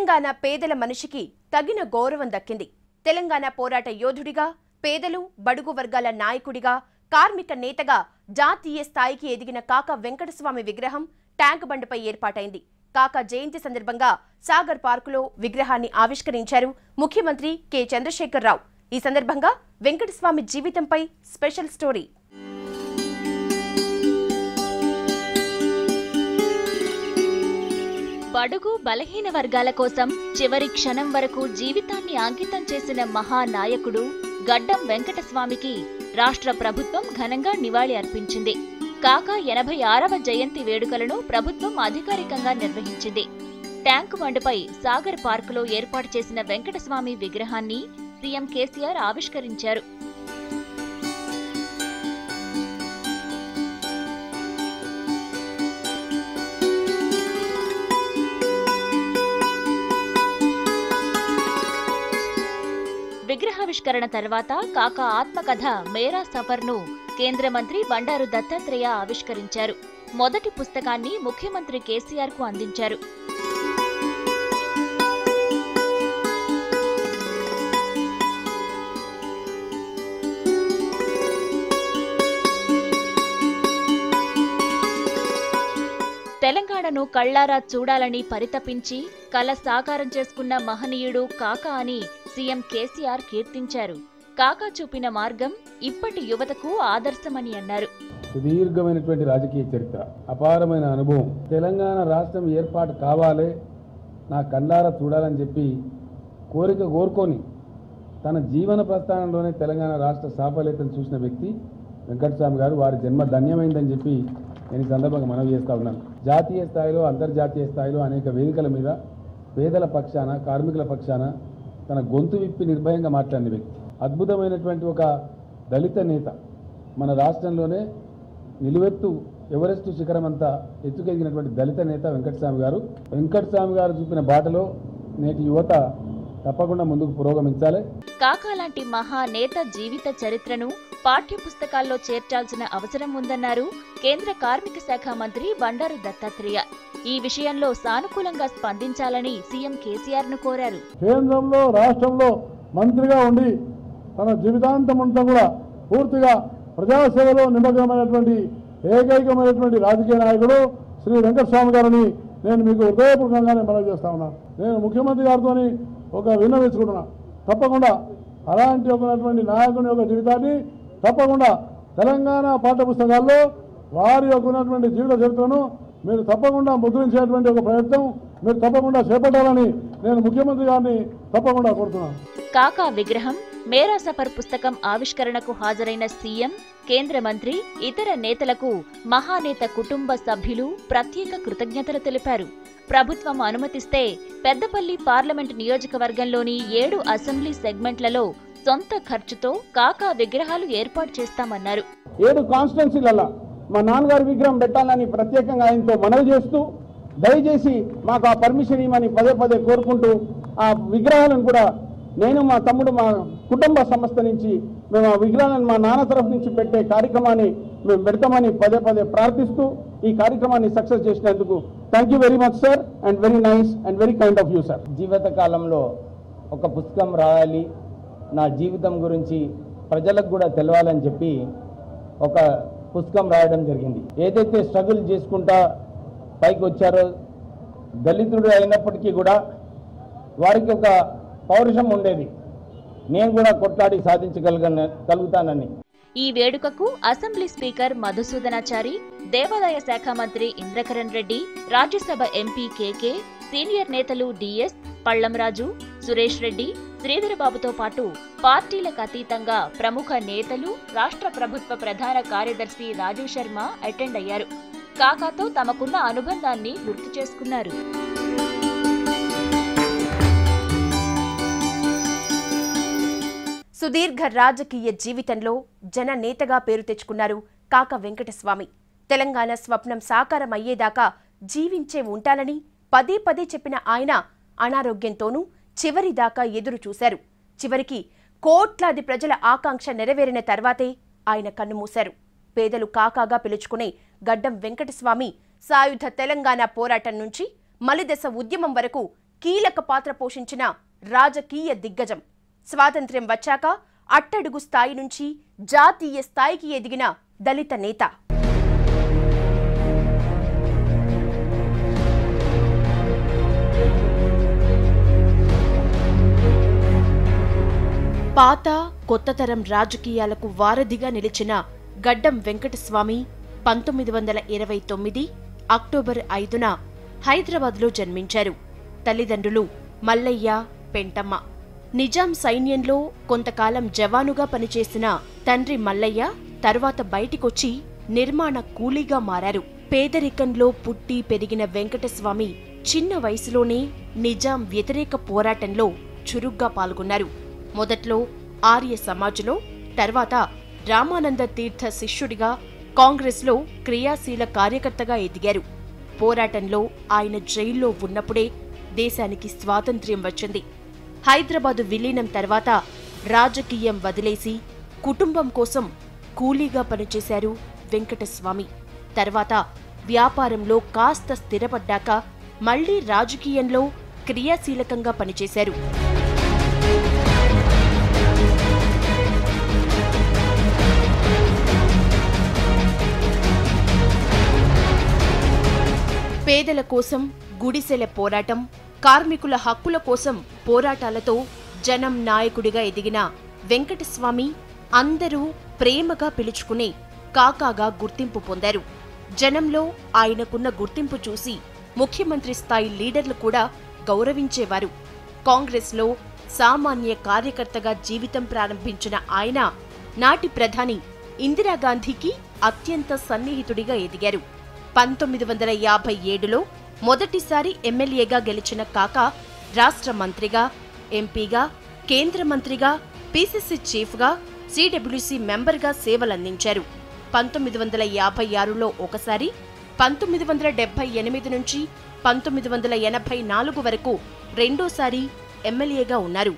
తెలంగాణ పేదల మనిషికి తగిన గౌరవం దక్కింది తెలంగాణ పోరాట యోధుడిగా పేదలు బడుగు వర్గాల నాయకుడిగా కార్మిక నేతగా జాతీయ స్థాయికి ఎదిగిన కాక వెంకటస్వామి విగ్రహం ట్యాంక్ బండ్పై ఏర్పాటైంది కాక జయంతి సందర్భంగా సాగర్ పార్కులో విగ్రహాన్ని ఆవిష్కరించారు ముఖ్యమంత్రి కె చంద్రశేఖరరావు ఈ సందర్భంగా వెంకటస్వామి జీవితంపై స్పెషల్ స్టోరీ బడుగు బలహీన వర్గాల కోసం చివరి క్షణం వరకు జీవితాన్ని అంకితం చేసిన మహానాయకుడు గడ్డం వెంకటస్వామికి రాష్ట్ర ప్రభుత్వం ఘనంగా నివాళి అర్పించింది కాకా ఎనభై ఆరవ జయంతి వేడుకలను ప్రభుత్వం అధికారికంగా నిర్వహించింది ట్యాంకు బండ్పై సాగర్ పార్కులో ఏర్పాటు చేసిన వెంకటస్వామి విగ్రహాన్ని సీఎం కేసీఆర్ ఆవిష్కరించారు విగ్రహావిష్కరణ తర్వాత కాకా ఆత్మకథ మేరా సఫర్ను కేంద్ర మంత్రి బండారు దత్తాత్రేయ ఆవిష్కరించారు మొదటి పుస్తకాన్ని ముఖ్యమంత్రి కేసీఆర్ కు అందించారు తెలంగాణను కళ్లారా చూడాలని పరితపించి కల సాకారం చేసుకున్న మహనీయుడు కాకా అని సీఎం కేసీఆర్ కీర్తించారు కాకా చూపిన మార్గం ఇప్పటి యువతకు ఆదర్శమని అన్నారు సుదీర్ఘమైనటువంటి రాజకీయ చరిత్ర అపారమైన అనుభవం తెలంగాణ రాష్ట్రం ఏర్పాటు కావాలి నా కళ్ళారా చూడాలని చెప్పి కోరిక కోరుకొని తన జీవన ప్రస్థానంలోనే తెలంగాణ రాష్ట్ర సాఫల్యతను చూసిన వ్యక్తి వెంకటస్వామి గారు వారి జన్మ ధన్యమైందని చెప్పి నేను ఈ సందర్భంగా మనవి చేస్తా ఉన్నాను జాతీయ స్థాయిలో అంతర్జాతీయ స్థాయిలో అనేక వేదికల మీద పేదల పక్షాన కార్మికుల పక్షాన తన గొంతు విప్పి నిర్భయంగా మాట్లాడిన వ్యక్తి అద్భుతమైనటువంటి ఒక దళిత నేత మన రాష్ట్రంలోనే నిలువెత్తు ఎవరెస్టు శిఖరం అంతా ఎత్తుకెదిగినటువంటి దళిత నేత వెంకటస్వామి గారు వెంకటస్వామి గారు చూపిన బాటలో నేటి యువత తప్పకుండా ముందుకు పురోగమించాలి కాకా లాంటి మహానేత జీవిత చరిత్రను పాఠ్య పుస్తకాల్లో చేర్చాల్సిన అవసరం ఉందన్నారు కేంద్ర కార్మిక శాఖ మంత్రి బండారు దత్తాత్రేయ ఈ విషయంలో సానుకూలంగా స్పందించాలని సీఎం కేసీఆర్ ను కోరారు కేంద్రంలో రాష్ట్రంలో మంత్రిగా ఉండి తన జీవితాంతం అంతా కూడా పూర్తిగా ప్రజాసేవలో నిమగ్నమైనటువంటి ఏకైకమైనటువంటి రాజకీయ నాయకుడు శ్రీ వెంకటస్వామి గారిని నేను మీకు హృదయపూర్వకంగానే మనవి చేస్తా ఉన్నాను నేను ముఖ్యమంత్రి గారితో ఒక విన్నవించుకుంటున్నా తప్పకుండా అలాంటి ఒకటువంటి నాయకుని యొక్క జీవితాన్ని తప్పకుండా తెలంగాణ పాఠ్యపుస్తకాల్లో వారి యొక్క ఉన్నటువంటి జీవిత చరిత్రను మీరు తప్పకుండా ముద్రించేటువంటి ఒక ప్రయత్నం మీరు తప్పకుండా చేపట్టాలని నేను ముఖ్యమంత్రి గారిని తప్పకుండా కోరుతున్నాను కాకా విగ్రహం మేరా సఫర్ పుస్తకం ఆవిష్కరణకు హాజరైన సీఎం కేంద్ర మంత్రి ఇతర నేతలకు మహానేత కుటుంబ సభ్యులు ప్రత్యేక కృతజ్ఞతలు తెలిపారు ప్రభుత్వం అనుమతిస్తే పెద్దపల్లి పార్లమెంట్ నియోజకవర్గంలోని ఏడు అసెంబ్లీ సెగ్మెంట్లలో సొంత ఖర్చుతో కాకా విగ్రహాలు ఏర్పాటు చేస్తామన్నారు ఏడు కాన్స్టిట్యున్సీలలో మా నాన్నగారి విగ్రహం పెట్టాలని ప్రత్యేకంగా ఆయనతో మనవి చేస్తూ దయచేసి మాకు ఆ పర్మిషన్ ఇవ్వమని పదే పదే కోరుకుంటూ ఆ విగ్రహాలను కూడా నేను మా తమ్ముడు మా కుటుంబ సంస్థ నుంచి మేము ఆ విగ్రహాలను మా నాన్న తరఫు నుంచి పెట్టే కార్యక్రమాన్ని మేము పెడతామని పదే పదే ప్రార్థిస్తూ ఈ కార్యక్రమాన్ని సక్సెస్ చేసినందుకు thank you very much sir and very nice and very kind of you sir జీవిత కాలంలో ఒక పుస్తకం రాయాలి నా జీవితం గురించి ప్రజలకు కూడా తెలవాలని చెప్పి ఒక పుస్తకం రాయడం జరిగింది ఏదైతే స్ట్రగుల్ చేసుకుంటా పైకి వచ్చారో దళితుడు అయినప్పటికీ కూడా వారికి ఒక పౌరుషం ఉండేది నేను కూడా కొట్లాడి సాధించగలగ కలుగుతానని ఈ వేడుకకు అసెంబ్లీ స్పీకర్ మధుసూదనాచారి దేవాదాయ శాఖ మంత్రి ఇంద్రకరణ్ రెడ్డి రాజ్యసభ ఎంపీ కేకే సీనియర్ నేతలు డిఎస్ పళ్లంరాజు సురేష్ రెడ్డి శ్రీధరబాబుతో పాటు పార్టీలకు అతీతంగా ప్రముఖ నేతలు రాష్ట్ర ప్రభుత్వ ప్రధాన కార్యదర్శి రాజీవ్ శర్మ అటెండ్ అయ్యారు కాకాతో తమకున్న అనుబంధాన్ని గుర్తు చేసుకున్నారు సుదీర్ఘ రాజకీయ జీవితంలో జన నేతగా పేరు తెచ్చుకున్నారు కాక వెంకటస్వామి తెలంగాణ స్వప్నం సాకారం అయ్యేదాకా జీవించే ఉంటాలని పదే పదే చెప్పిన ఆయన అనారోగ్యంతోనూ చివరిదాకా ఎదురు చూశారు చివరికి కోట్లాది ప్రజల ఆకాంక్ష నెరవేరిన తర్వాతే ఆయన కన్నుమూశారు పేదలు కాకాగా పిలుచుకునే గడ్డం వెంకటస్వామి సాయుధ తెలంగాణ పోరాటం నుంచి మలిదశ ఉద్యమం వరకు కీలక పాత్ర పోషించిన రాజకీయ దిగ్గజం స్వాతంత్ర్యం వచ్చాక అట్టడుగు స్థాయి నుంచి జాతీయ స్థాయికి ఎదిగిన దళిత నేత పాత కొత్త తరం రాజకీయాలకు వారధిగా నిలిచిన గడ్డం వెంకటస్వామి పంతొమ్మిది వందల ఇరవై తొమ్మిది అక్టోబర్ ఐదున హైదరాబాద్లో జన్మించారు తల్లిదండ్రులు మల్లయ్య పెంటమ్మ నిజాం సైన్యంలో కొంతకాలం జవానుగా పనిచేసిన తండ్రి మల్లయ్య తరువాత బయటికొచ్చి నిర్మాణ కూలీగా మారారు పేదరికంలో పుట్టి పెరిగిన వెంకటస్వామి చిన్న వయసులోనే నిజాం వ్యతిరేక పోరాటంలో చురుగ్గా పాల్గొన్నారు మొదట్లో ఆర్య సమాజ్లో తర్వాత రామానంద తీర్థ శిష్యుడిగా కాంగ్రెస్లో క్రియాశీల కార్యకర్తగా ఎదిగారు పోరాటంలో ఆయన జైల్లో ఉన్నప్పుడే దేశానికి స్వాతంత్ర్యం వచ్చింది హైదరాబాదు విలీనం తర్వాత రాజకీయం వదిలేసి కుటుంబం కోసం కూలీగా పనిచేశారు వెంకటస్వామి తర్వాత వ్యాపారంలో కాస్త స్థిరపడ్డాక మళ్లీ రాజకీయంలో క్రియాశీలకంగా పనిచేశారు పేదల కోసం గుడిసెల పోరాటం కార్మికుల హక్కుల కోసం పోరాటాలతో జనం నాయకుడిగా ఎదిగిన వెంకటస్వామి అందరూ ప్రేమగా పిలుచుకునే కాకాగా గుర్తింపు పొందారు జనంలో ఆయనకున్న గుర్తింపు చూసి ముఖ్యమంత్రి స్థాయి లీడర్లు కూడా గౌరవించేవారు కాంగ్రెస్లో సామాన్య కార్యకర్తగా జీవితం ప్రారంభించిన ఆయన నాటి ప్రధాని ఇందిరాగాంధీకి అత్యంత సన్నిహితుడిగా ఎదిగారు పంతొమ్మిది వందల యాభై ఏడులో మొదటిసారి ఎమ్మెల్యేగా గెలిచిన కాక రాష్ట్ర మంత్రిగా ఎంపీగా కేంద్ర మంత్రిగా పీసీసీ చీఫ్గా సిడబ్ల్యూసీ మెంబర్గా సేవలందించారు పంతొమ్మిది వందల యాభై ఆరులో ఒకసారి పంతొమ్మిది వందల డెబ్బై ఎనిమిది నుంచి పంతొమ్మిది వందల ఎనభై నాలుగు వరకు రెండోసారి ఎమ్మెల్యేగా ఉన్నారు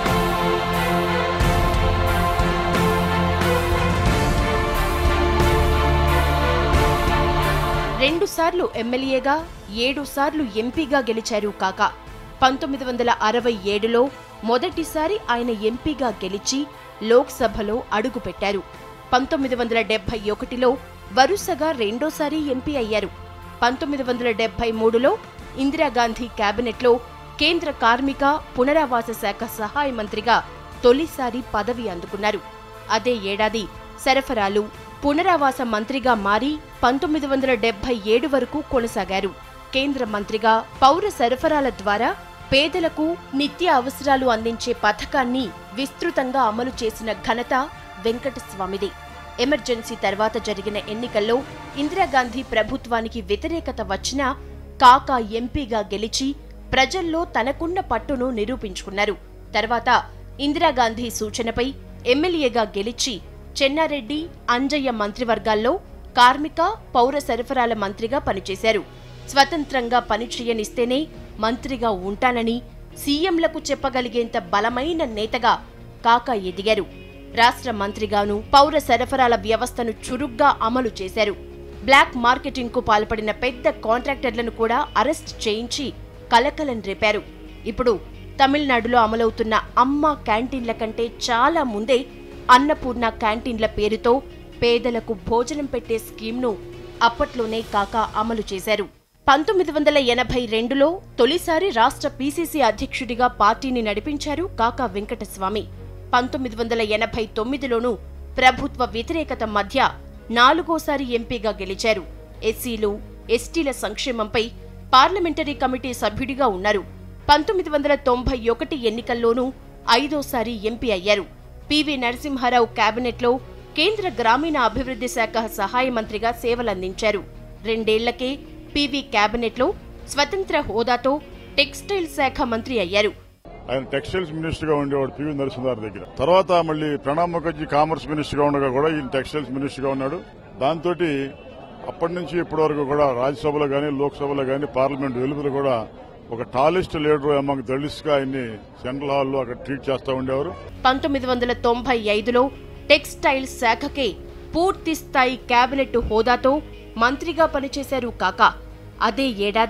రెండుసార్లు ఎమ్మెల్యేగా ఏడు సార్లు ఎంపీగా గెలిచారు కాక పంతొమ్మిది వందల అరవై ఏడులో మొదటిసారి ఆయన ఎంపీగా గెలిచి లోక్సభలో అడుగుపెట్టారు పంతొమ్మిది వందల డెబ్బై ఒకటిలో వరుసగా రెండోసారి ఎంపీ అయ్యారు పంతొమ్మిది వందల డెబ్బై మూడులో ఇందిరాగాంధీ కేబినెట్లో కేంద్ర కార్మిక పునరావాస శాఖ సహాయ మంత్రిగా తొలిసారి పదవి అందుకున్నారు అదే ఏడాది సరఫరాలు పునరావాస మంత్రిగా మారి పంతొమ్మిది వందల డెబ్బై ఏడు వరకు కొనసాగారు కేంద్ర మంత్రిగా పౌర సరఫరాల ద్వారా పేదలకు నిత్య అవసరాలు అందించే పథకాన్ని విస్తృతంగా అమలు చేసిన ఘనత వెంకటస్వామిది ఎమర్జెన్సీ తర్వాత జరిగిన ఎన్నికల్లో ఇందిరాగాంధీ ప్రభుత్వానికి వ్యతిరేకత వచ్చినా కాకా ఎంపీగా గెలిచి ప్రజల్లో తనకున్న పట్టును నిరూపించుకున్నారు తర్వాత ఇందిరాగాంధీ సూచనపై ఎమ్మెల్యేగా గెలిచి చెన్నారెడ్డి అంజయ్య మంత్రివర్గాల్లో కార్మిక పౌర సరఫరాల మంత్రిగా పనిచేశారు స్వతంత్రంగా పనిచేయనిస్తేనే మంత్రిగా ఉంటానని సీఎంలకు చెప్పగలిగేంత బలమైన నేతగా కాకా ఎదిగారు రాష్ట్ర మంత్రిగాను పౌర సరఫరాల వ్యవస్థను చురుగ్గా అమలు చేశారు బ్లాక్ మార్కెటింగ్ కు పాల్పడిన పెద్ద కాంట్రాక్టర్లను కూడా అరెస్ట్ చేయించి కలకలం రేపారు ఇప్పుడు తమిళనాడులో అమలవుతున్న అమ్మ క్యాంటీన్ల కంటే చాలా ముందే అన్నపూర్ణ క్యాంటీన్ల పేరుతో పేదలకు భోజనం పెట్టే స్కీమ్ను అప్పట్లోనే కాకా అమలు చేశారు పంతొమ్మిది వందల ఎనభై రెండులో తొలిసారి రాష్ట్ర పీసీసీ అధ్యక్షుడిగా పార్టీని నడిపించారు కాకా వెంకటస్వామి పంతొమ్మిది వందల ఎనభై తొమ్మిదిలోనూ ప్రభుత్వ వ్యతిరేకత మధ్య నాలుగోసారి ఎంపీగా గెలిచారు ఎస్సీలు ఎస్టీల సంక్షేమంపై పార్లమెంటరీ కమిటీ సభ్యుడిగా ఉన్నారు పంతొమ్మిది వందల తొంభై ఒకటి ఎన్నికల్లోనూ ఐదోసారి ఎంపీ అయ్యారు పివి నరసింహారావు కేబినెట్లో కేంద్ర గ్రామీణ అభివృద్ధి శాఖ సహాయ మంత్రిగా సేవలందించారు రెండేళ్లకే పివి కేబినెట్లో స్వతంత్ర హోదాతో టెక్స్టైల్ శాఖ మంత్రి అయ్యారు ఆయన టెక్స్టైల్స్ మినిస్టర్ గా ఉండేవాడు పివి నరసింహారావు దగ్గర తర్వాత మళ్ళీ ప్రణబ్ ముఖర్జీ కామర్స్ మినిస్టర్ గా ఉండగా కూడా ఈయన టెక్స్టైల్స్ మినిస్టర్ గా ఉన్నాడు దాంతో అప్పటి నుంచి ఇప్పటి వరకు కూడా రాజ్యసభలో గానీ లోక్సభలో గానీ పార్లమెంట్ వెలుపల కూడా ఒక టాలెస్ట్ లీడర్ అమ్మాయి దళిట్స్ గా ఆయన్ని సెంట్రల్ హాల్లో అక్కడ ట్రీట్ చేస్తూ ఉండేవారు పంతొమ్మిది వందల తొంభై ఐదులో టెక్స్టైల్ శాఖకే పూర్తి స్థాయి కేబినెట్ హోదాతో మంత్రిగా పనిచేశారు కాక అదే ఏడాది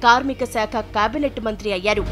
కార్మిక శాఖ కేబినెట్ మంత్రి అయ్యారు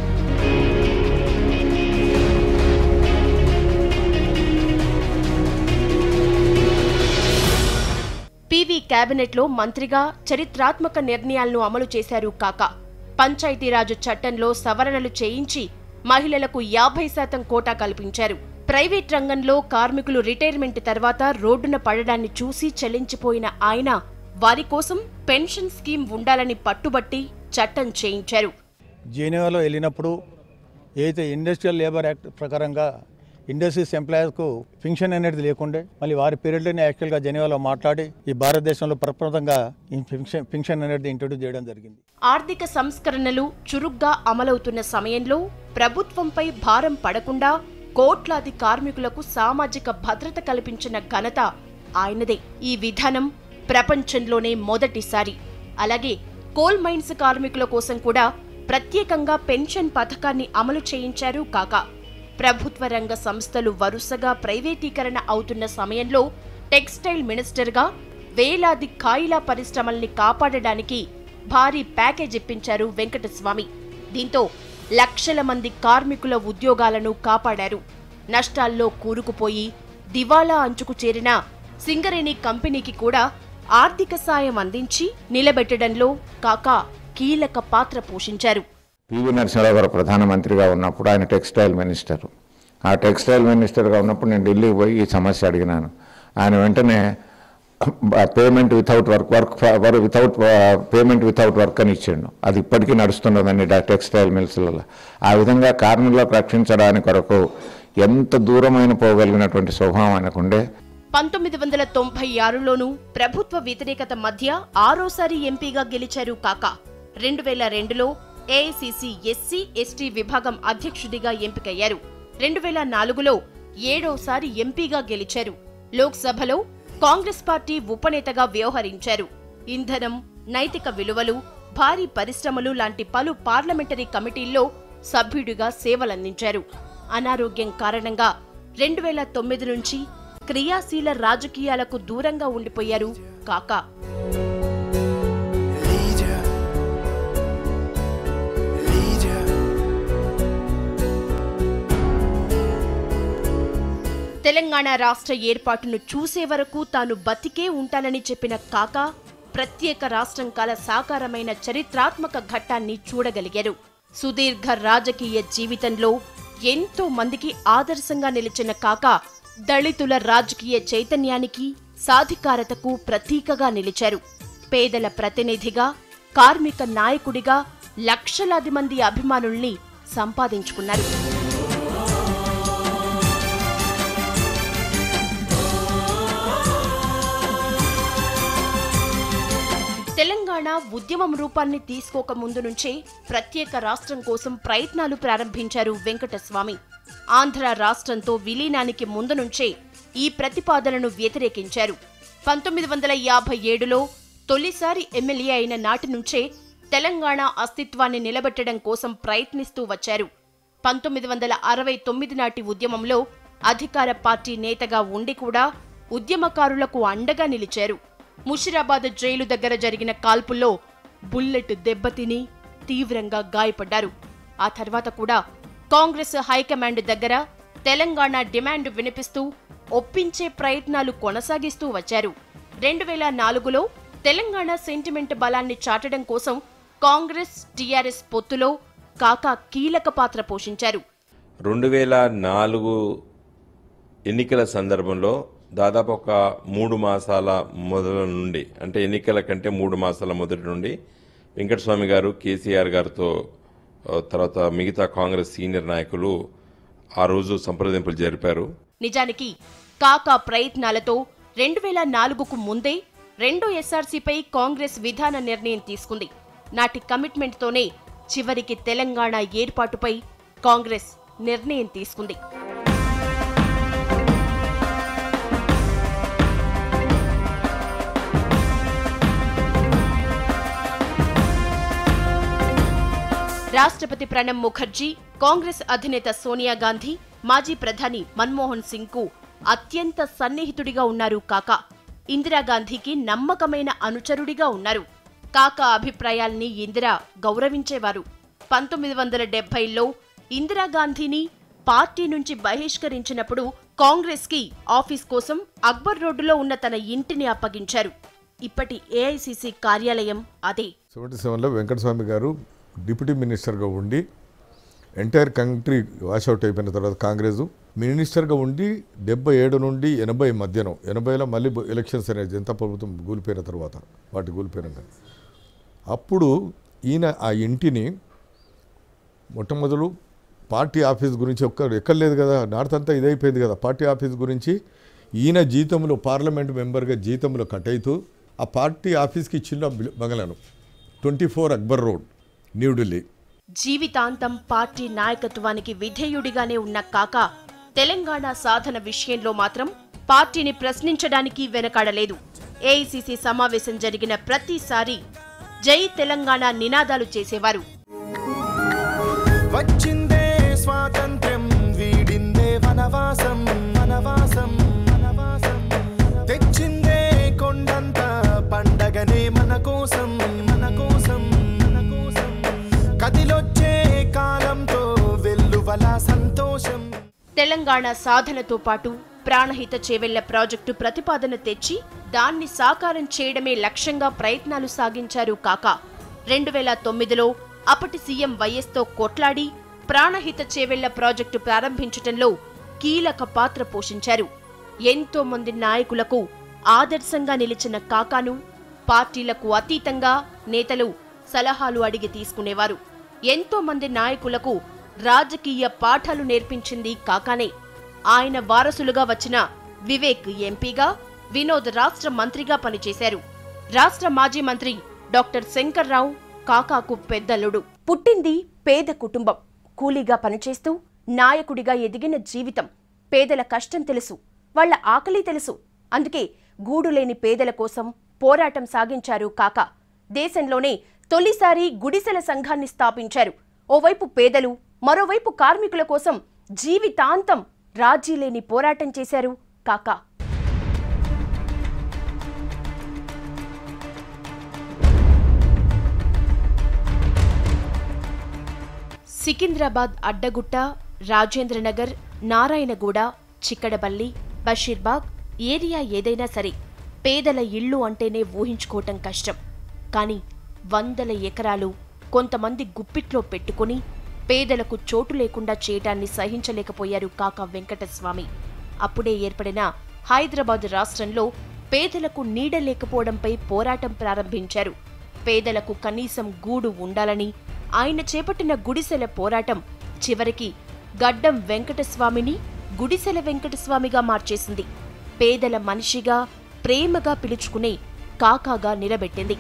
పివి కేబినెట్లో మంత్రిగా చరిత్రాత్మక నిర్ణయాలను అమలు చేశారు కాక పంచాయతీరాజు చట్టంలో సవరణలు చేయించి మహిళలకు యాభై శాతం కోటా కల్పించారు ప్రైవేట్ రంగంలో కార్మికులు రిటైర్మెంట్ తర్వాత రోడ్డున పడడాన్ని చూసి చెల్లించిపోయిన ఆయన వారి కోసం పెన్షన్ స్కీమ్ ఉండాలని పట్టుబట్టి చట్టం చేయించారు జెనీవాలో వెళ్ళినప్పుడు ఏదైతే ఇండస్ట్రియల్ లేబర్ యాక్ట్ ప్రకారంగా ఇండస్ట్రీస్ ఎంప్లాయర్స్కు పింఛన్ అనేది లేకుండే మళ్ళీ వారి పీరియడ్లోనే యాక్చువల్గా జెనీవాలో మాట్లాడి ఈ భారతదేశంలో ప్రప్రథంగా ఈ పింఛన్ పింఛన్ అనేది ఇంట్రొడ్యూస్ చేయడం జరిగింది ఆర్థిక సంస్కరణలు చురుగ్గా అమలవుతున్న సమయంలో ప్రభుత్వంపై భారం పడకుండా కోట్లాది కార్మికులకు సామాజిక భద్రత కల్పించిన ఘనత ఆయనదే ఈ విధానం ప్రపంచంలోనే మొదటిసారి అలాగే కోల్ మైన్స్ కార్మికుల కోసం కూడా ప్రత్యేకంగా పెన్షన్ పథకాన్ని అమలు చేయించారు కాకా ప్రభుత్వ రంగ సంస్థలు వరుసగా ప్రైవేటీకరణ అవుతున్న సమయంలో టెక్స్టైల్ మినిస్టర్గా వేలాది కాయిలా పరిశ్రమల్ని కాపాడడానికి భారీ ప్యాకేజ్ ఇప్పించారు వెంకటస్వామి దీంతో లక్షల మంది కార్మికుల ఉద్యోగాలను కాపాడారు నష్టాల్లో కూరుకుపోయి దివాలా అంచుకు చేరిన సింగరేణి కంపెనీకి కూడా ఆర్థిక సాయం అందించి నిలబెట్టడంలో కాకా కీలక పాత్ర పోషించారు పివి నరసింహరావు గారు ప్రధానమంత్రిగా ఉన్నప్పుడు ఆయన టెక్స్టైల్ మినిస్టర్ ఆ టెక్స్టైల్ మినిస్టర్గా ఉన్నప్పుడు నేను ఢిల్లీకి పోయి ఈ సమస్య అడిగినాను ఆయన వెంటనే payment without work work without payment without work అని ఇచ్చిండు అది ఇప్పటికీ నడుస్తున్నదండి డా- టెక్స్టైల్ మిల్స్లలో ఆ విధంగా కార్మికులకు రక్షించడానికి కొరకు ఎంత దూరమైన పోగలిగినటువంటి స్వభావం ఆయనకుండే పంతొమ్మిది వందల తొంభై ఆరులోనూ ప్రభుత్వ వ్యతిరేకత మధ్య ఆరోసారి ఎంపీగా గెలిచారు కాకా రెండు వేల రెండులో ఏఐసిసి ఎస్సీ ఎస్టీ విభాగం అధ్యక్షుడిగా ఎంపికయ్యారు రెండు వేల నాలుగులో ఏడోసారి ఎంపీగా గెలిచారు లోక్సభలో కాంగ్రెస్ పార్టీ ఉపనేతగా వ్యవహరించారు ఇంధనం నైతిక విలువలు భారీ పరిశ్రమలు లాంటి పలు పార్లమెంటరీ కమిటీల్లో సభ్యుడిగా సేవలందించారు అనారోగ్యం కారణంగా రెండు వేల తొమ్మిది నుంచి క్రియాశీల రాజకీయాలకు దూరంగా ఉండిపోయారు కాకా తెలంగాణ రాష్ట్ర ఏర్పాటును చూసే వరకు తాను బతికే ఉంటానని చెప్పిన కాకా ప్రత్యేక రాష్ట్రం కాల సాకారమైన చరిత్రాత్మక ఘట్టాన్ని చూడగలిగారు సుదీర్ఘ రాజకీయ జీవితంలో ఎంతో మందికి ఆదర్శంగా నిలిచిన కాకా దళితుల రాజకీయ చైతన్యానికి సాధికారతకు ప్రతీకగా నిలిచారు పేదల ప్రతినిధిగా కార్మిక నాయకుడిగా లక్షలాది మంది అభిమానుల్ని సంపాదించుకున్నారు తెలంగాణ ఉద్యమం రూపాన్ని తీసుకోక ముందు నుంచే ప్రత్యేక రాష్ట్రం కోసం ప్రయత్నాలు ప్రారంభించారు వెంకటస్వామి ఆంధ్ర రాష్ట్రంతో విలీనానికి ముందు నుంచే ఈ ప్రతిపాదనను వ్యతిరేకించారు పంతొమ్మిది వందల యాభై ఏడులో తొలిసారి ఎమ్మెల్యే అయిన నాటి నుంచే తెలంగాణ అస్తిత్వాన్ని నిలబెట్టడం కోసం ప్రయత్నిస్తూ వచ్చారు పంతొమ్మిది వందల అరవై తొమ్మిది నాటి ఉద్యమంలో అధికార పార్టీ నేతగా ఉండి కూడా ఉద్యమకారులకు అండగా నిలిచారు ముషిరాబాద్ జైలు దగ్గర జరిగిన కాల్పుల్లో బుల్లెట్ దెబ్బతిని తీవ్రంగా గాయపడ్డారు ఆ తర్వాత కూడా కాంగ్రెస్ హైకమాండ్ దగ్గర తెలంగాణ డిమాండ్ వినిపిస్తూ ఒప్పించే ప్రయత్నాలు కొనసాగిస్తూ వచ్చారు రెండు వేల నాలుగులో తెలంగాణ సెంటిమెంట్ బలాన్ని చాటడం కోసం కాంగ్రెస్ టీఆర్ఎస్ పొత్తులో కాకా కీలక పాత్ర పోషించారు రెండు వేల నాలుగు ఎన్నికల సందర్భంలో దాదాపు ఒక మూడు మాసాల మొదల నుండి అంటే ఎన్నికల కంటే మూడు మాసాల మొదటి నుండి వెంకటస్వామి గారు కేసీఆర్ గారితో ఆ, తర్వాత మిగతా కాంగ్రెస్ సీనియర్ నాయకులు ఆ రోజు సంప్రదింపులు జరిపారు నిజానికి కాకా ప్రయత్నాలతో రెండు వేల నాలుగుకు ముందే రెండో ఎస్ఆర్సీపై కాంగ్రెస్ విధాన నిర్ణయం తీసుకుంది నాటి కమిట్మెంట్తోనే చివరికి తెలంగాణ ఏర్పాటుపై కాంగ్రెస్ నిర్ణయం తీసుకుంది రాష్ట్రపతి ప్రణబ్ ముఖర్జీ కాంగ్రెస్ అధినేత సోనియా గాంధీ మాజీ ప్రధాని మన్మోహన్ సింగ్ కు అత్యంత సన్నిహితుడిగా ఉన్నారు కాక ఇందిరాగాంధీకి నమ్మకమైన అనుచరుడిగా ఉన్నారు కాకా అభిప్రాయాల్ని ఇందిరా గౌరవించేవారు పంతొమ్మిది వందల డెబ్బైలో ఇందిరాగాంధీని పార్టీ నుంచి బహిష్కరించినప్పుడు కాంగ్రెస్ కి ఆఫీస్ కోసం అక్బర్ రోడ్డులో ఉన్న తన ఇంటిని అప్పగించారు ఇప్పటి ఏఐసిసి కార్యాలయం అదే సెవెంటీ సెవెన్లో వెంకటస్వామి గారు డిప్యూటీ మినిస్టర్గా ఉండి ఎంటైర్ కంట్రీ వాషౌట్ అయిపోయిన తర్వాత కాంగ్రెస్ మినిస్టర్గా ఉండి డెబ్బై ఏడు నుండి ఎనభై మధ్యలో ఎనభైలో మళ్ళీ ఎలక్షన్స్ అనేది జనతా ప్రభుత్వం కూలిపోయిన తర్వాత వాటి కూలిపోయినాక అప్పుడు ఈయన ఆ ఇంటిని మొట్టమొదలు పార్టీ ఆఫీస్ గురించి ఒక్క ఎక్కర్లేదు కదా నార్త్ అంతా ఇదైపోయింది కదా పార్టీ ఆఫీస్ గురించి ఈయన జీతంలో పార్లమెంట్ మెంబర్గా జీతంలో కట్ అవుతూ ఆ పార్టీ ఆఫీస్కి చిన్న బిల్- బంగళాను twenty four Akbar road New Delhi జీవితాంతం పార్టీ నాయకత్వానికి విధేయుడిగానే ఉన్న కాక తెలంగాణ సాధన విషయంలో మాత్రం పార్టీని ప్రశ్నించడానికి వెనకాడలేదు ఏఐసిసి సమావేశం జరిగిన ప్రతిసారి జై తెలంగాణ నినాదాలు చేసేవారు వచ్చిందే స్వాతంత్ర్యం వీడిందే వనవాసం వనవాసం వనవాసం తెచ్చిందే కొండంత పండగనే మన కోసం మన కోసం మన కోసం కదిలొచ్చే కాలంతో వెల్లువల సంతోషం తెలంగాణ సాధనతో పాటు ప్రాణహిత చేవెళ్ల ప్రాజెక్టు ప్రతిపాదన తెచ్చి దాన్ని సాకారం చేయడమే లక్ష్యంగా ప్రయత్నాలు సాగించారు కాక రెండు వేల తొమ్మిదిలో అప్పటి సీఎం వైఎస్తో కొట్లాడి ప్రాణహిత చేవెళ్ల ప్రాజెక్టు ప్రారంభించటంలో కీలక పాత్ర పోషించారు ఎంతో మంది నాయకులకు ఆదర్శంగా నిలిచిన కాకాను పార్టీలకు అతీతంగా నేతలు సలహాలు అడిగి తీసుకునేవారు ఎంతో మంది నాయకులకు రాజకీయ పాఠాలు నేర్పించింది కాకానే ఆయన వారసులుగా వచ్చిన వివేక్ ఎంపీగా వినోద్ రాష్ట్ర మంత్రిగా పనిచేశారు రాష్ట్ర మాజీ మంత్రి డాక్టర్ శంకర్రావు కాకాకు పెద్దల్లుడు పుట్టింది పేద కుటుంబం కూలీగా పనిచేస్తూ నాయకుడిగా ఎదిగిన జీవితం పేదల కష్టం తెలుసు వాళ్ళ ఆకలి తెలుసు అందుకే గూడు లేని పేదల కోసం పోరాటం సాగించారు కాక దేశంలోనే తొలిసారి గుడిసెల సంఘాన్ని స్థాపించారు ఓవైపు పేదలు మరోవైపు కార్మికుల కోసం జీవితాంతం రాజీ లేని పోరాటం చేశారు కాకా సికింద్రాబాద్ అడ్డగుట్ట రాజేంద్రనగర్ నారాయణగూడ చిక్కడబల్లి బషీర్బాగ్ ఏరియా ఏదైనా సరే పేదల ఇళ్ళు అంటేనే ఊహించుకోవటం కష్టం కానీ వందల ఎకరాలు కొంతమంది గుప్పిట్లో పెట్టుకుని పేదలకు చోటు లేకుండా చేయటాన్ని సహించలేకపోయారు కాకా వెంకటస్వామి అప్పుడే ఏర్పడిన హైదరాబాద్ రాష్ట్రంలో పేదలకు నీడ లేకపోవడంపై పోరాటం ప్రారంభించారు పేదలకు కనీసం గూడు ఉండాలని ఆయన చేపట్టిన గుడిసెల పోరాటం చివరికి గడ్డం వెంకటస్వామిని గుడిసెల వెంకటస్వామిగా మార్చేసింది పేదల మనిషిగా ప్రేమగా పిలుచుకునే కాకాగా నిలబెట్టింది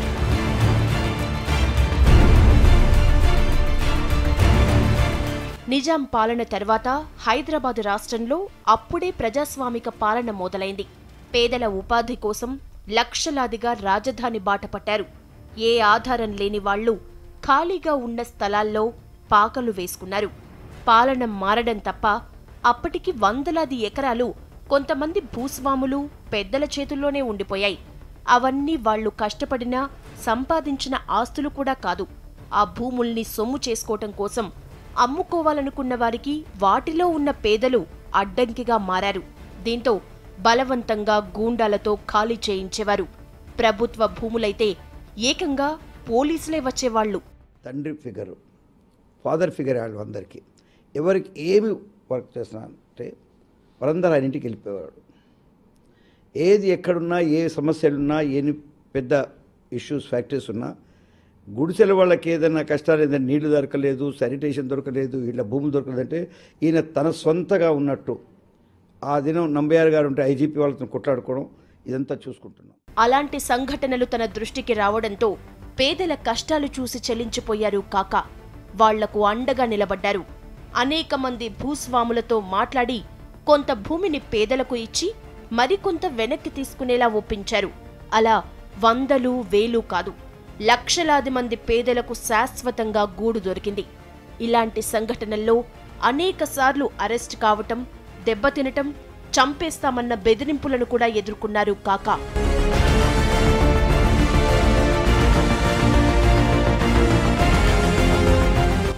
నిజాం పాలన తర్వాత హైదరాబాద్ రాష్ట్రంలో అప్పుడే ప్రజాస్వామిక పాలన మొదలైంది పేదల ఉపాధి కోసం లక్షలాదిగా రాజధాని బాట పట్టారు ఏ ఆధారం లేని వాళ్ళు ఖాళీగా ఉన్న స్థలాల్లో పాకలు వేసుకున్నారు పాలన మారడం తప్ప అప్పటికి వందలాది ఎకరాలు కొంతమంది భూస్వాములు పెద్దల చేతుల్లోనే ఉండిపోయాయి అవన్నీ వాళ్ళు కష్టపడినా సంపాదించిన ఆస్తులు కూడా కాదు ఆ భూముల్ని సొమ్ము చేసుకోవటం కోసం అమ్ముకోవాలనుకున్న వారికి వాటిలో ఉన్న పేదలు అడ్డంకిగా మారారు దీంతో బలవంతంగా గూండాలతో ఖాళీ చేయించేవారు ప్రభుత్వ భూములైతే ఏకంగా పోలీసులే వచ్చేవాళ్లు తండ్రి ఫిగరు ఫాదర్ ఫిగర్ వాళ్ళు అందరికీ ఎవరికి ఏమి వర్క్ చేస్తున్నా అంటే వాళ్ళందరూ ఆయన ఇంటికి వెళ్ళిపోయేవాడు ఏది ఎక్కడున్నా ఏ సమస్యలున్నా ఎన్ని పెద్ద ఇష్యూస్ ఫ్యాక్టరీస్ ఉన్నా గుడిసెల వాళ్ళకి ఏదైనా కష్టాలు ఏదైనా నీళ్లు దొరకలేదు శానిటేషన్ దొరకలేదు ఇట్లా భూములు దొరకలేదంటే ఈయన తన సొంతగా ఉన్నట్టు ఆ దినం నంబయ్యారు గారు ఉంటే ఐజీపీ వాళ్ళతో కొట్లాడుకోవడం ఇదంతా చూసుకుంటున్నాం అలాంటి సంఘటనలు తన దృష్టికి రావడంతో పేదల కష్టాలు చూసి చెల్లించిపోయారు కాక వాళ్లకు అండగా నిలబడ్డారు అనేక మంది భూస్వాములతో మాట్లాడి కొంత భూమిని పేదలకు ఇచ్చి మరికొంత వెనక్కి తీసుకునేలా ఒప్పించారు అలా వందలు వేలు కాదు లక్షలాది మంది పేదలకు శాశ్వతంగా గూడు దొరికింది ఇలాంటి సంఘటనల్లో అనేకసార్లు అరెస్ట్ కావటం దెబ్బతినటం చంపేస్తామన్న బెదిరింపులను కూడా ఎదుర్కొన్నారు కాకా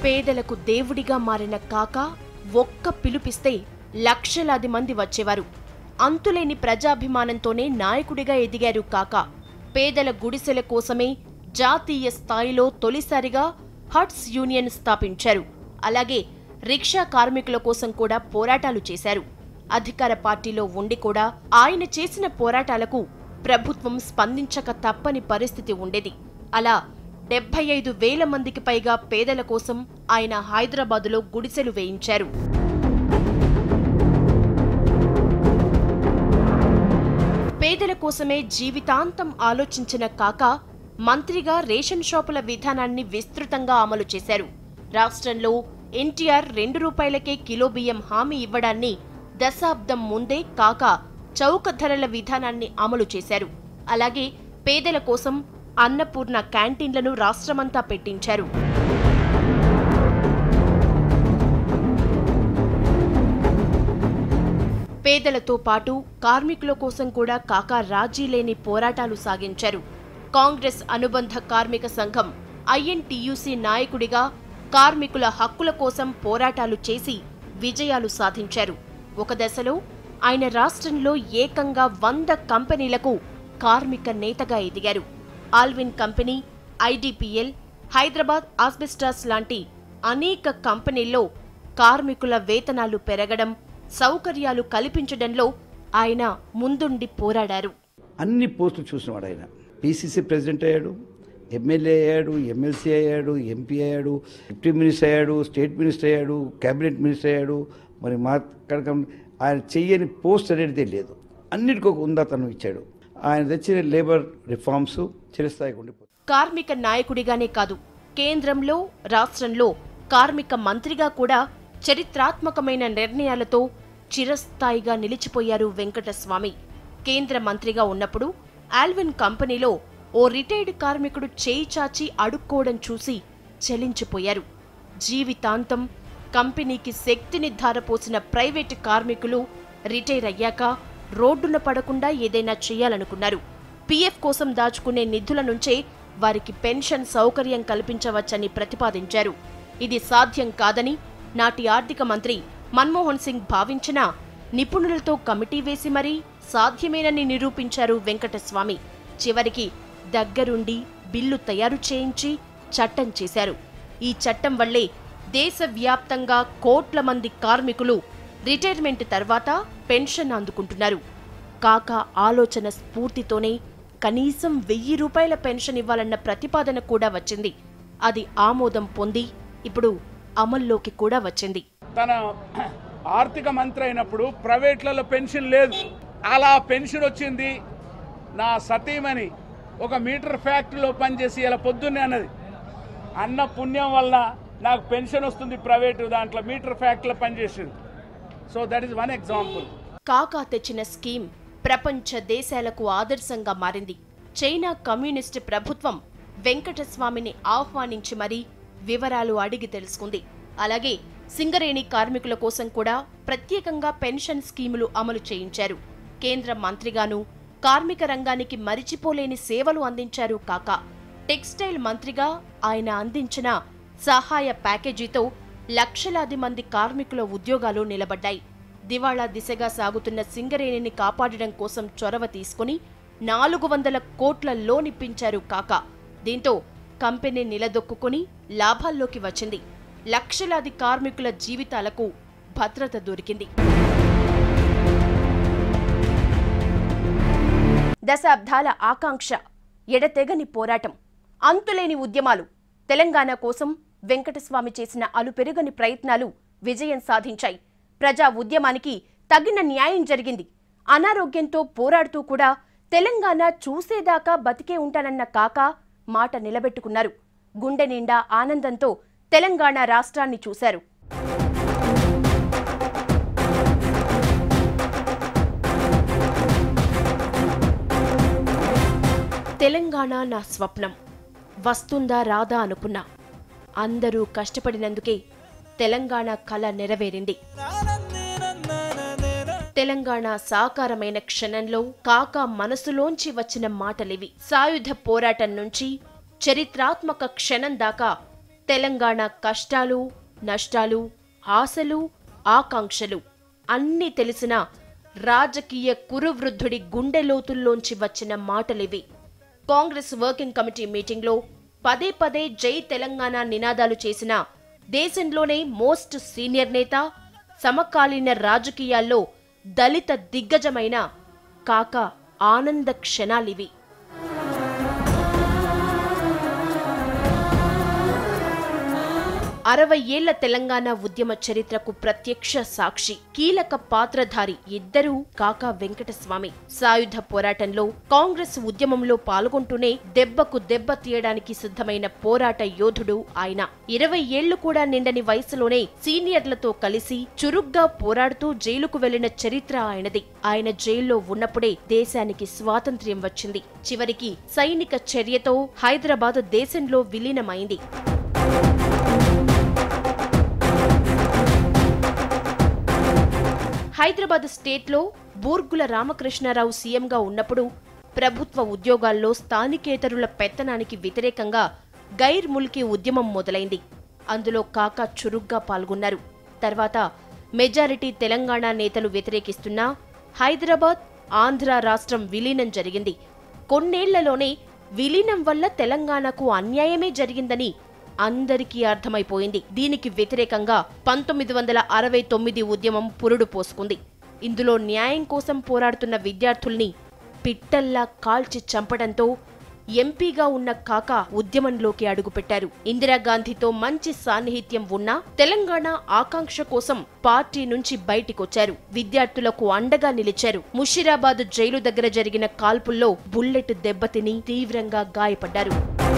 పేదలకు దేవుడిగా మారిన కాక ఒక్క పిలుపిస్తే లక్షలాది మంది వచ్చేవారు అంతులేని ప్రజాభిమానంతోనే నాయకుడిగా ఎదిగారు కాక పేదల గుడిసెల కోసమే జాతీయ స్థాయిలో తొలిసారిగా హట్స్ యూనియన్ స్థాపించారు అలాగే రిక్షా కార్మికుల కోసం కూడా పోరాటాలు చేశారు అధికార పార్టీలో ఉండి కూడా ఆయన చేసిన పోరాటాలకు ప్రభుత్వం స్పందించక తప్పని పరిస్థితి ఉండేది అలా డెబ్బై ఐదు వేల మందికి పైగా పేదల కోసం ఆయన హైదరాబాదులో గుడిసెలు వేయించారు పేదల కోసమే జీవితాంతం ఆలోచించిన కాక మంత్రిగా రేషన్ షాపుల విధానాన్ని విస్తృతంగా అమలు చేశారు రాష్ట్రంలో ఎన్టీఆర్ రెండు రూపాయలకే కిలో బియ్యం హామీ ఇవ్వడాన్ని దశాబ్దం ముందే కాక చౌక ధరల విధానాన్ని అమలు చేశారు అలాగే పేదల కోసం అన్నపూర్ణ క్యాంటీన్లను రాష్ట్రమంతా పెట్టించారు పేదలతో పాటు కార్మికుల కోసం కూడా కాకా రాజీ లేని పోరాటాలు సాగించారు కాంగ్రెస్ అనుబంధ కార్మిక సంఘం ఐఎన్టీయూసీ నాయకుడిగా కార్మికుల హక్కుల కోసం పోరాటాలు చేసి విజయాలు సాధించారు ఒక దశలో ఆయన రాష్ట్రంలో ఏకంగా వంద కంపెనీలకు కార్మిక నేతగా ఎదిగారు Allwyn company IDPL Hyderabad asbestos లాంటి అనేక కంపెనీల్లో కార్మికుల వేతనాలు పెరగడం సౌకర్యాలు కల్పించడంలో ఆయన ముందుండి పోరాడారు అన్ని పోస్టులు చూసినవాడు ఆయన పీసీసీ ప్రెసిడెంట్ అయ్యాడు ఎమ్మెల్యే అయ్యాడు ఎమ్మెల్సీ అయ్యాడు ఎంపీ అయ్యాడు డిప్యూటీ మినిస్టర్ అయ్యాడు స్టేట్ మినిస్టర్ అయ్యాడు కేబినెట్ మినిస్టర్ అయ్యాడు మరి మా కడకం ఆయన చెయ్యని పోస్ట్ అనేది లేదు అన్నిటికీ ఒక ఉందాతనం ఇచ్చాడు ఆయన తెచ్చిన లేబర్ రిఫార్మ్స్ చిరస్థాయికి ఉండిపోతాయి కార్మిక నాయకుడిగానే కాదు కేంద్రంలో రాష్ట్రంలో కార్మిక మంత్రిగా కూడా చరిత్రాత్మకమైన నిర్ణయాలతో చిరస్థాయిగా నిలిచిపోయారు వెంకటస్వామి కేంద్ర మంత్రిగా ఉన్నప్పుడు ఆల్విన్ కంపెనీలో ఓ రిటైర్డ్ కార్మికుడు చేయి చాచి అడుక్కోవడం చూసి చలించిపోయారు జీవితాంతం కంపెనీకి శక్తిని ధారపోసిన ప్రైవేటు కార్మికులు రిటైర్ అయ్యాక రోడ్డున పడకుండా ఏదైనా చేయాలనుకున్నారు పీఎఫ్ కోసం దాచుకునే నిధుల నుంచే వారికి పెన్షన్ సౌకర్యం కల్పించవచ్చని ప్రతిపాదించారు ఇది సాధ్యం కాదని నాటి ఆర్థిక మంత్రి మన్మోహన్ సింగ్ భావించినా నిపుణులతో కమిటీ వేసి మరీ సాధ్యమేనని నిరూపించారు వెంకటస్వామి చివరికి దగ్గరుండి బిల్లు తయారు చేయించి చట్టం చేశారు ఈ చట్టం వల్లే దేశవ్యాప్తంగా కోట్ల మంది కార్మికులు రిటైర్మెంట్ తర్వాత పెన్షన్ అందుకుంటున్నారు కాక ఆలోచన స్ఫూర్తితోనే కనీసం వెయ్యి రూపాయల పెన్షన్ ఇవ్వాలన్న ప్రతిపాదన కూడా వచ్చింది అది ఆమోదం పొంది ఇప్పుడు అమల్లోకి కూడా వచ్చింది తన ఆర్థిక మంత్రి అయినప్పుడు ప్రైవేట్లలో పెన్షన్ లేదు అలా పెన్షన్ వచ్చింది నా సతీమణి ఒక మీటర్ ఫ్యాక్టరీలో పనిచేసి ఇలా పొద్దున్నే అన్నది అన్న పుణ్యం వల్ల నాకు పెన్షన్ వస్తుంది ప్రైవేటు దాంట్లో మీటర్ ఫ్యాక్టరీలో పనిచేసింది so that is one example Kaka తెచ్చిన స్కీమ్ ప్రపంచ దేశాలకు ఆదర్శంగా మారింది చైనా కమ్యూనిస్టు ప్రభుత్వం వెంకటస్వామిని ఆహ్వానించి మరీ వివరాలు అడిగి తెలుసుకుంది అలాగే సింగరేణి కార్మికుల కోసం కూడా ప్రత్యేకంగా పెన్షన్ స్కీములు అమలు చేయించారు కేంద్ర మంత్రిగాను కార్మిక రంగానికి మరిచిపోలేని సేవలు అందించారు కాకా టెక్స్టైల్ మంత్రిగా ఆయన అందించిన సహాయ ప్యాకేజీతో లక్షలాది మంది కార్మికుల ఉద్యోగాలు నిలబడ్డాయి దివాళా దిశగా సాగుతున్న సింగరేణిని కాపాడడం కోసం చొరవ తీసుకుని నాలుగు వందల కోట్ల లోన్ ఇప్పించారు కాక దీంతో కంపెనీ నిలదొక్కుని లాభాల్లోకి వచ్చింది లక్షలాది కార్మికుల జీవితాలకు భద్రత దొరికింది దశాబ్దాల ఆకాంక్ష ఎడతెగని పోరాటం అంతులేని ఉద్యమాలు తెలంగాణ కోసం వెంకటస్వామి చేసిన అలుపెరుగని ప్రయత్నాలు విజయం సాధించాయి ప్రజా ఉద్యమానికి తగిన న్యాయం జరిగింది అనారోగ్యంతో పోరాడుతూ కూడా తెలంగాణ చూసేదాకా బతికే ఉంటానన్న కాక మాట నిలబెట్టుకున్నారు గుండె నిండా ఆనందంతో తెలంగాణ రాష్ట్రాన్ని చూశారు తెలంగాణ నా స్వప్నం వస్తుందా రాదా అనుకున్నా అందరూ కష్టపడినందుకే తెలంగాణ కళ నెరవేరింది తెలంగాణ సాకారమైన క్షణంలో కాక మనసులోంచి వచ్చిన మాటలివి సాయుధ పోరాటం నుంచి చరిత్రాత్మక క్షణం దాకా తెలంగాణ కష్టాలు నష్టాలు ఆశలు ఆకాంక్షలు అన్నీ తెలిసిన రాజకీయ కురువృద్ధుడి గుండె లోతుల్లోంచి వచ్చిన మాటలివి కాంగ్రెస్ వర్కింగ్ కమిటీ మీటింగ్లో పదే పదే జై తెలంగాణ నినాదాలు చేసిన దేశంలోనే మోస్ట్ సీనియర్ నేత సమకాలీన రాజకీయాల్లో దళిత దిగ్గజమైన కాక ఆనంద క్షణాలివి అరవై ఏళ్ల తెలంగాణ ఉద్యమ చరిత్రకు ప్రత్యక్ష సాక్షి కీలక పాత్రధారి ఇద్దరూ కాకా వెంకటస్వామి సాయుధ పోరాటంలో కాంగ్రెస్ ఉద్యమంలో పాల్గొంటూనే దెబ్బకు దెబ్బ తీయడానికి సిద్ధమైన పోరాట యోధుడు ఆయన ఇరవై ఏళ్లు కూడా నిండని వయసులోనే సీనియర్లతో కలిసి చురుగ్గా పోరాడుతూ జైలుకు వెళ్లిన చరిత్ర ఆయనది ఆయన జైల్లో ఉన్నప్పుడే దేశానికి స్వాతంత్ర్యం వచ్చింది చివరికి సైనిక చర్యతో హైదరాబాద్ దేశంలో విలీనమైంది హైదరాబాద్ స్టేట్లో బూర్గుల రామకృష్ణారావు సీఎంగా ఉన్నప్పుడు ప్రభుత్వ ఉద్యోగాల్లో స్థానికేతరుల పెత్తనానికి వ్యతిరేకంగా గైర్ ముల్కీ ఉద్యమం మొదలైంది అందులో కాకా చురుగ్గా పాల్గొన్నారు తర్వాత మెజారిటీ తెలంగాణ నేతలు వ్యతిరేకిస్తున్నా హైదరాబాద్ ఆంధ్ర రాష్ట్రం విలీనం జరిగింది కొన్నేళ్లలోనే విలీనం వల్ల తెలంగాణకు అన్యాయమే జరిగిందని అందరికీ అర్థమైపోయింది దీనికి వ్యతిరేకంగా పంతొమ్మిది వందల అరవై తొమ్మిది ఉద్యమం పురుడు పోసుకుంది ఇందులో న్యాయం కోసం పోరాడుతున్న విద్యార్థుల్ని పిట్టల్లా కాల్చి చంపడంతో ఎంపీగా ఉన్న కాక ఉద్యమంలోకి అడుగుపెట్టారు ఇందిరాగాంధీతో మంచి సాన్నిహిత్యం ఉన్నా తెలంగాణ ఆకాంక్ష కోసం పార్టీ నుంచి బయటికొచ్చారు విద్యార్థులకు అండగా నిలిచారు ముషిరాబాద్ జైలు దగ్గర జరిగిన కాల్పుల్లో బుల్లెట్ దెబ్బతిని తీవ్రంగా గాయపడ్డారు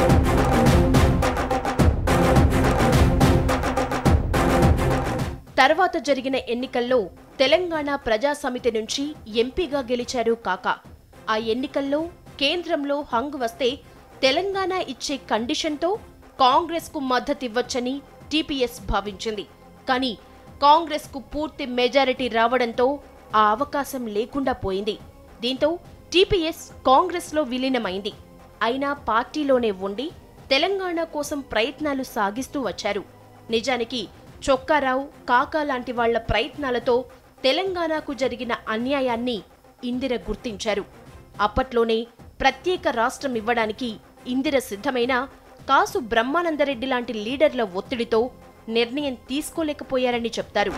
తర్వాత జరిగిన ఎన్నికల్లో తెలంగాణ ప్రజా సమితి నుంచి ఎంపీగా గెలిచారు కాక ఆ ఎన్నికల్లో కేంద్రంలో హంగ్ వస్తే తెలంగాణ ఇచ్చే కండిషన్తో కాంగ్రెస్కు మద్దతివ్వచ్చని టీపీఎస్ భావించింది కానీ కాంగ్రెస్కు పూర్తి మెజారిటీ రావడంతో ఆ అవకాశం లేకుండా పోయింది దీంతో టీపీఎస్ కాంగ్రెస్లో విలీనమైంది అయినా పార్టీలోనే ఉండి తెలంగాణ కోసం ప్రయత్నాలు సాగిస్తూ వచ్చారు నిజానికి చొక్కారావు కాకా లాంటి వాళ్ల ప్రయత్నాలతో తెలంగాణకు జరిగిన అన్యాయాన్ని ఇందిర గుర్తించారు అప్పట్లోనే ప్రత్యేక రాష్ట్రం ఇవ్వడానికి ఇందిర సిద్ధమైన కాసు బ్రహ్మానందరెడ్డి లాంటి లీడర్ల ఒత్తిడితో నిర్ణయం తీసుకోలేకపోయారని చెప్తారు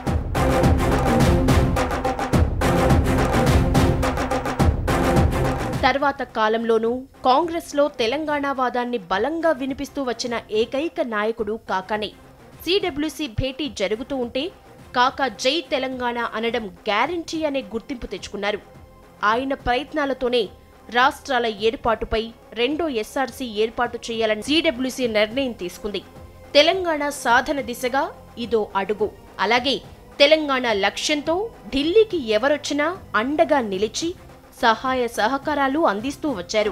తర్వాత కాలంలోనూ కాంగ్రెస్లో తెలంగాణ వాదాన్ని బలంగా వినిపిస్తూ వచ్చిన ఏకైక నాయకుడు కాకానే సిడబ్ల్యూసీ భేటీ జరుగుతూ ఉంటే కాకా జై తెలంగాణ అనడం గ్యారంటీ అనే గుర్తింపు తెచ్చుకున్నారు ఆయన ప్రయత్నాలతోనే రాష్ట్రాల ఏర్పాటుపై రెండో ఎస్ఆర్సీ ఏర్పాటు చేయాలని సిడబ్ల్యూసీ నిర్ణయం తీసుకుంది తెలంగాణ సాధన దిశగా ఇదో అడుగు అలాగే తెలంగాణ లక్ష్యంతో ఢిల్లీకి ఎవరొచ్చినా అండగా నిలిచి సహాయ సహకారాలు అందిస్తూ వచ్చారు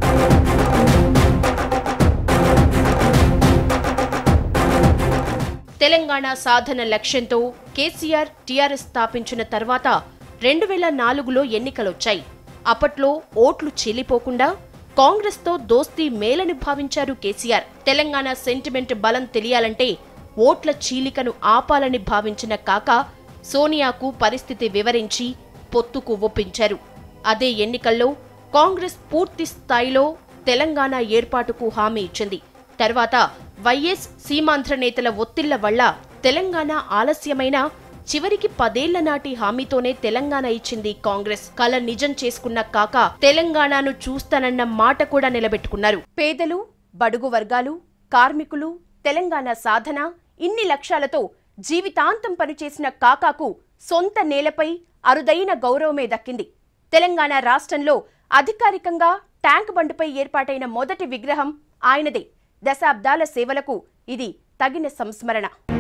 తెలంగాణ సాధన లక్ష్యంతో కేసీఆర్ టీఆర్ఎస్ స్థాపించిన తర్వాత రెండు వేల నాలుగులో ఎన్నికలొచ్చాయి అప్పట్లో ఓట్లు చీలిపోకుండా కాంగ్రెస్తో దోస్తీ మేలని భావించారు కేసీఆర్ తెలంగాణ సెంటిమెంట్ బలం తెలియాలంటే ఓట్ల చీలికను ఆపాలని భావించిన కాక సోనియాకు పరిస్థితి వివరించి పొత్తుకు ఒప్పించారు అదే ఎన్నికల్లో కాంగ్రెస్ పూర్తి స్థాయిలో తెలంగాణ ఏర్పాటుకు హామీ ఇచ్చింది తర్వాత వైఎస్ సీమాంధ్ర నేతల ఒత్తిళ్ల వల్ల తెలంగాణ ఆలస్యమైన చివరికి పదేళ్ల నాటి హామీతోనే తెలంగాణ ఇచ్చింది కాంగ్రెస్ కల నిజం చేసుకున్న కాక తెలంగాణను చూస్తానన్న మాట కూడా నిలబెట్టుకున్నారు పేదలు బడుగు వర్గాలు కార్మికులు తెలంగాణ సాధన ఇన్ని లక్ష్యాలతో జీవితాంతం పనిచేసిన కాకాకు సొంత నేలపై అరుదైన గౌరవమే దక్కింది తెలంగాణ రాష్ట్రంలో అధికారికంగా ట్యాంక్ బండ్పై ఏర్పాటైన మొదటి విగ్రహం ఆయనదే దశాబ్దాల సేవలకు ఇది తగిన సంస్మరణ